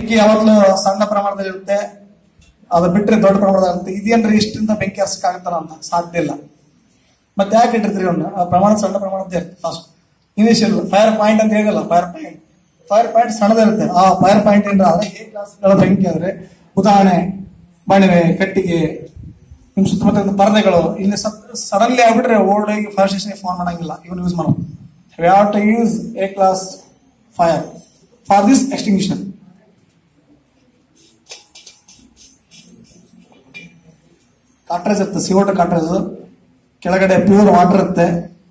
ಬೆಂಕಿ ಯಾವತ್ತೂ ಸಣ್ಣ ಪ್ರಮಾಣದಲ್ಲಿ ಇರುತ್ತೆ ಅದು ಬಿಟ್ರೆ ದೊಡ್ಡ ಪ್ರಮಾಣದಾಗುತ್ತೆ ಇದೇನ್ರಿ ಇಷ್ಟರಿಂದ ಬೆಂಕಿ ಹರ್ಸಕ್ಕಾಗತ್ತಲ್ಲ ಅಂತ ಸಾಧ್ಯ ಇಲ್ಲ ಮತ್ತೆ ಯಾಕೆ ಇಟ್ಟಿರ್ತೀರಿ ಅವನ್ನ ಆ ಪ್ರಮಾಣ ಸಣ್ಣ ಪ್ರಮಾಣದ ಫಸ್ಟ್ ಇನಿಷಿಯಲ್ ಫೈರ್ ಪಾಯಿಂಟ್ ಅಂತ ಹೇಳಿಲ್ಲ ಫೈರ್ ಪಾಯಿಂಟ್ ಫೈರ್ ಪಾಯಿಂಟ್ ಸಣ್ಣದಿರುತ್ತೆ ಆ ಫೈರ್ ಪಾಯಿಂಟ್ ಏನಾರ ಆದ್ರೆ ಎ ಕ್ಲಾಸ್ಗಳ ಬೆಂಕಿ ಅಂದ್ರೆ ಉದಾಹರಣೆ ಮಣಿವೆ ಕಟ್ಟಿಗೆ ನಿಮ್ ಸುತ್ತಮುತ್ತ ಪರದೆಗಳು ಇಲ್ಲಿ ಸಡನ್ಲಿ ಆಗ್ಬಿಟ್ರೆ ಓಲ್ಡ್ ಆಗಿ ಫೈರ್ ಸ್ಟೇಷನ್ ಫೋನ್ ಮಾಡಂಗಿಲ್ಲ ಇವನ್ ಯೂಸ್ ಮಾಡೋದು have to use A class fire for this extinguisher cartridge ಇರುತ್ತೆ ಸಿವೋಟ ಕಾಟ್ರೇಜ್ ಕೆಳಗಡೆ ಪ್ಯೂರ್ ವಾಟರ್ ಇರುತ್ತೆ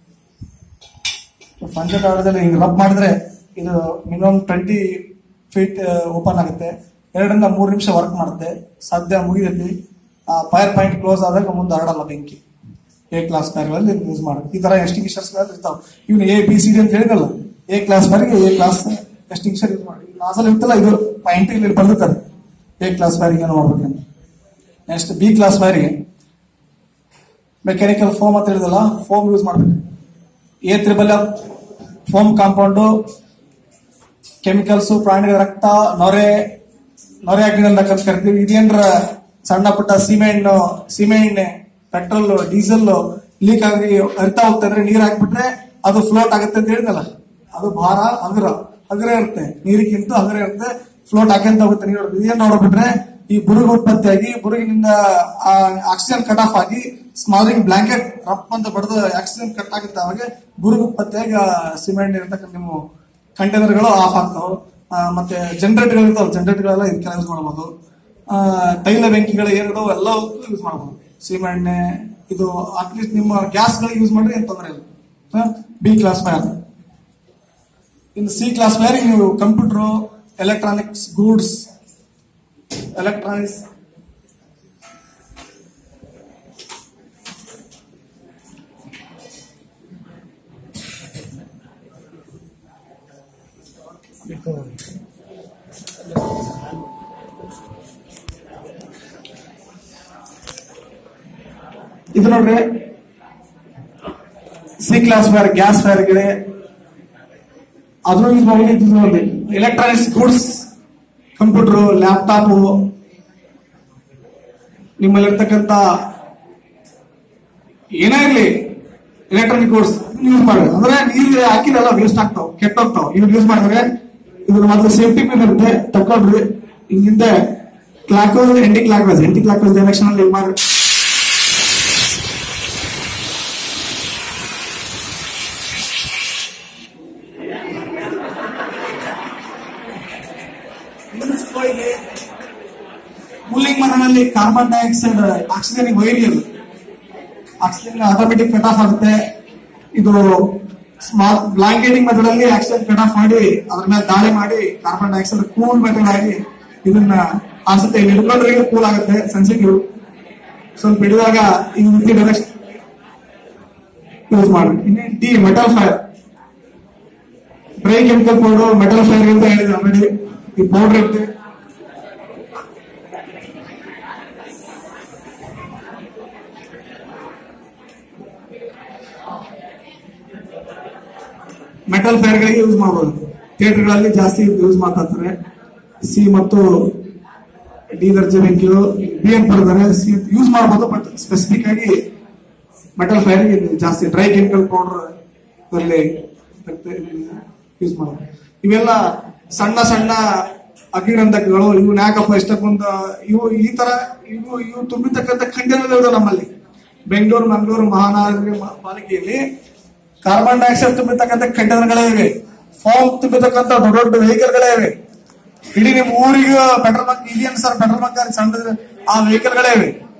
ಪಂಚ ಕಾಲದಲ್ಲಿ ಹಿಂಗೆ ರಬ್ ಮಾಡಿದ್ರೆ ಇದು ಮಿನಿಮಮ್ ಟ್ವೆಂಟಿ ಫೀಟ್ ಓಪನ್ ಆಗುತ್ತೆ ಎರಡರಿಂದ ಮೂರು ನಿಮಿಷ ವರ್ಕ್ ಮಾಡುತ್ತೆ ಸದ್ಯ ಮುಗಿದಲ್ಲಿ ಆ ಫೈರ್ ಪಾಯಿಂಟ್ ಕ್ಲೋಸ್ ಆದಾಗ ಮುಂದೆ ಹರಡಲ್ಲ ಬೆಂಕಿ ಎ ಕ್ಲಾಸ್ ಫೈರ್ಗಳಲ್ಲಿ ಯೂಸ್ ಮಾಡೋದು ಈ ತರ ಎಸ್ಟಿಂಗ್ವಿಷರ್ಸ್ ಇರ್ತಾವೆ ಇವ್ನು ಎ ಬಿ ಸಿ ಡಿ ಅಂತ ಹೇಳಿದಲ್ಲ ಎ ಕ್ಲಾಸ್ ಫೈರ್ಗೆ ಎ ಕ್ಲಾಸ್ ಎಸ್ಟಿಂಗ್ವಿಷರ್ ಯೂಸ್ ಮಾಡಿ ಲಾಸಲ್ಲಿ ಇರ್ತಲ್ಲ ಇದು ಪಾಯಿಂಟ್ ಇಲ್ಲಿ ಬರ್ದಿರ್ತಾರೆ ಎ ಕ್ಲಾಸ್ ಫೈರ್ಗೆ ಏನು ಮಾಡ್ಬೇಕಂತ ನೆಕ್ಸ್ಟ್ ಬಿ ಕ್ಲಾಸ್ ಫೈರ್ಗೆ ಮೆಕ್ಯಾನಿಕಲ್ ಫೋಮ್ ಅಂತ ಹೇಳಿದಲ್ಲ ಫೋಮ್ ಯೂಸ್ ಮಾಡ್ಬೇಕು A triple foam compound chemicals ಪ್ರಾಣಿಗಳ ರಕ್ತ ನೊರೆ ನೊರೆ ಅಗ್ನಿ ಅಂತ ಕರಿತೀವಿ ಇದೇನ್ರ ಸಣ್ಣ ಪುಟ್ಟ cement cement petrol diesel leak ಆಗಿ ಹರಿತಾ ಹೋಗ್ತಾ ಇದ್ರೆ ನೀರ್ ಹಾಕ್ಬಿಟ್ರೆ ಅದು ಫ್ಲೋಟ್ ಆಗುತ್ತೆ ಅಂತ ಹೇಳಿದಲ್ಲ ಅದು ಭಾರ ಹಗುರ ಹಗುರ ಇರುತ್ತೆ ನೀರಿಗಿಂತ ಹಗುರ ಇರುತ್ತೆ ಫ್ಲೋಟ್ ಹಾಕ್ಯಂತ ಹೋಗುತ್ತೆ ನೀರು ಇದೇನ್ ನೋಡ್ಬಿಟ್ರೆ ಈ ಬುರುಗು ಉತ್ಪತ್ತಿಯಾಗಿ ಬುರುಗಿನಿಂದ ಆಕ್ಸಿಜನ್ ಕಟ್ ಆಫ್ ಆಗಿ ಸ್ಮಾಲಿಂಗ್ ಬ್ಲಾಂಕೆಟ್ ರಪ್ ಅಂತ ಬಡ್ದು ಆಕ್ಸಿಜನ್ ಕಟ್ ಆಗುತ್ತೆ ಅವಾಗ ಬುರುಗು ಉತ್ಪತ್ತಿಯಾಗಿ ಸಿಮೆಂಟ್ ಇರ್ತಕ್ಕಂಥ ನಿಮ್ಮ ಕಂಟೈನರ್ಗಳು ಆಫ್ ಆಗ್ತಾವೆ ಆ, ಮತ್ತೆ ಜನರೇಟರ್ಗಳು ಇರ್ತಾವೆ ಜನರೇಟರ್ಗಳೆಲ್ಲ ಇದಕ್ಕೆಲ್ಲ ಯೂಸ್ ಮಾಡ್ಬೋದು ಆ, ತೈಲ ಬೆಂಕಿಗಳು ಏನಿದಾವೆ ಎಲ್ಲ ಯೂಸ್ ಮಾಡ್ಬೋದು ಸಿಮೆಣ್ಣೆ ಇದು ಅಟ್ಲೀಸ್ಟ್ ನಿಮ್ಮ ಗ್ಯಾಸ್ಗಳಿಗೆ ಯೂಸ್ ಮಾಡ್ರಿ ಏನ್ ತೊಂದರೆ ಇಲ್ಲ ಬಿ ಕ್ಲಾಸ್ ಫೈರ್ ಇನ್ನು ಸಿ ಕ್ಲಾಸ್ ಫೈರ್ ನೀವು ಕಂಪ್ಯೂಟರ್ ಎಲೆಕ್ಟ್ರಾನಿಕ್ಸ್ ಗೂಡ್ಸ್ ಎಲೆಕ್ಟ್ರಾನಿಕ್ಸ್ ಇದು ನೋಡ್ರಿ ಸಿ ಕ್ಲಾಸ್ ಫೈರ್ ಗ್ಯಾಸ್ ಫೈರ್ಗೆ ಅದನ್ನು ಯೂಸ್ ಮಾಡಿ ಎಲೆಕ್ಟ್ರಾನಿಕ್ಸ್ ಗೂಡ್ಸ್ ಕಂಪ್ಯೂಟರ್ ಲ್ಯಾಪ್ಟಾಪ್ ನಿಮ್ಮಲ್ಲಿರ್ತಕ್ಕಂಥ ಏನೇ ಇರಲಿ ಎಲೆಕ್ಟ್ರಾನಿಕ್ ಗೂಡ್ಸ್ ಯೂಸ್ ಮಾಡಿ ಅಂದ್ರೆ ನೀರು ಹಾಕಿದೆಲ್ಲ ವೇಸ್ಟ್ ಆಗ್ತಾವ ಕೆಟ್ಟೋಗ್ತಾವ ಇವ್ ಯೂಸ್ ಮಾಡಿದ್ರೆ ಇದ್ರ ಮೊದಲು ಸೇಫ್ಟಿ ಪಿನ್ ಇರುತ್ತೆ ತಕೊಂಡ್ರಿ ಹಿಂಗಿಂದ clock anticlockwise anticlockwise direction ಅಲ್ಲಿ ಮಾಡಿ ಕೂಲಿಂಗ್ ಮರನಲ್ಲಿ ಕಾರ್ಬನ್ ಡೈಆಕ್ಸೈಡ್ ಆಕ್ಸಿಜನ್ ವೈರಿಯಲ್ ಆಕ್ಸಿಜನ್ ಆಟೋಮೆಟಿಕ್ ಕಟ್ ಆಫ್ ಆಗುತ್ತೆ ಇದು ಸ್ಮಾಲ್ ಬ್ಲಾಂಕೆಟಿಂಗ್ ಮೆಥಡ್ ಅಲ್ಲಿ ಆಕ್ಸಿಜನ್ ಕಟ್ ಆಫ್ ಮಾಡಿ ಅದ್ರ ಮೇಲೆ ದಾಳಿ ಮಾಡಿ ಕಾರ್ಬನ್ ಡೈಆಕ್ಸೈಡ್ ಕೂಲ್ ಮೆಥಡ್ ಆಗಿ ಇದನ್ನ ಅನ್ಸುತ್ತೆ ಹಿಡ್ಕೊಂಡ್ರಿಗೆ ಕೂಲ್ ಆಗುತ್ತೆ ಸೆನ್ಸಿಟಿವ್ ಸ್ವಲ್ಪ ಹಿಡಿದಾಗ ಈ ರೀತಿ ಡೈರೆಕ್ಷನ್ ಯೂಸ್ ಮಾಡಿ ಇನ್ನು D metal fire dry chemical powder metal fire ಅಂತ ಹೇಳಿದೆ ಆಲ್ರೆಡಿ ಈ ಪೌಡರ್ ಇರುತ್ತೆ ಮೆಟಲ್ ಫೈರ್ಗಳಿಗೆ ಯೂಸ್ ಮಾಡಬಹುದು ಥಿಯೇಟರ್ಗಳಲ್ಲಿ ಜಾಸ್ತಿ ಯೂಸ್ ಮಾಡ್ತಾರೆ ಸಿ ಮತ್ತು ಡಿ ದರ್ಜೆ ಬೆಂಕಿಗಳು ಬಿ ಅಂತ ಬರ್ತಾರೆ ಸಿ ಯೂಸ್ ಮಾಡಬಹುದು ಬಟ್ ಸ್ಪೆಸಿಫಿಕ್ ಆಗಿ ಮೆಟಲ್ ಫೈರ್ ಜಾಸ್ತಿ ಡ್ರೈ ಕೆಮಿಕಲ್ ಪೌಡರ್ ಅಲ್ಲಿ ಯೂಸ್ ಮಾಡೋದು ಇವೆಲ್ಲ ಸಣ್ಣ ಸಣ್ಣ ಅಗ್ನಿರಂಧಕಗಳು ಇವು ಯಾಕಪ್ಪ ಇಷ್ಟಕ್ಕೊಂದು ಇವು ಈ ತರ ಇವು ಇವು ತುಂಬಿರ್ತಕ್ಕಂಥ ಕಂಟೈನರ್ ಇದಾವೆ ನಮ್ಮಲ್ಲಿ ಬೆಂಗಳೂರು ಮಂಗಳೂರು ಮಹಾನಗರ ಪಾಲಿಕೆಯಲ್ಲಿ ಕಾರ್ಬನ್ ಡೈಆಕ್ಸೈಡ್ ತುಂಬಿರ್ತಕ್ಕಂಥ ಕಂಟೈನರ್ಗಳೇ ಇವೆ ಫಾರ್ಮ್ ತುಂಬಿರ್ತಕ್ಕಂಥ ದೊಡ್ಡ ದೊಡ್ಡ ವೆಹಿಕಲ್ಗಳೇ ಇವೆ ಇಡೀ ನಿಮ್ಮ ಊರಿಗೆ ಪೆಟ್ರೋಲ್ ಬಂಕ್ ಇದೆಯನ್ ಸರ್ ಪೆಟ್ರೋಲ್ ಬಂಕ್ ಸಣ್ಣ ಆ ವೆಹಿಕಲ್ಗಳೇ ಇವೆ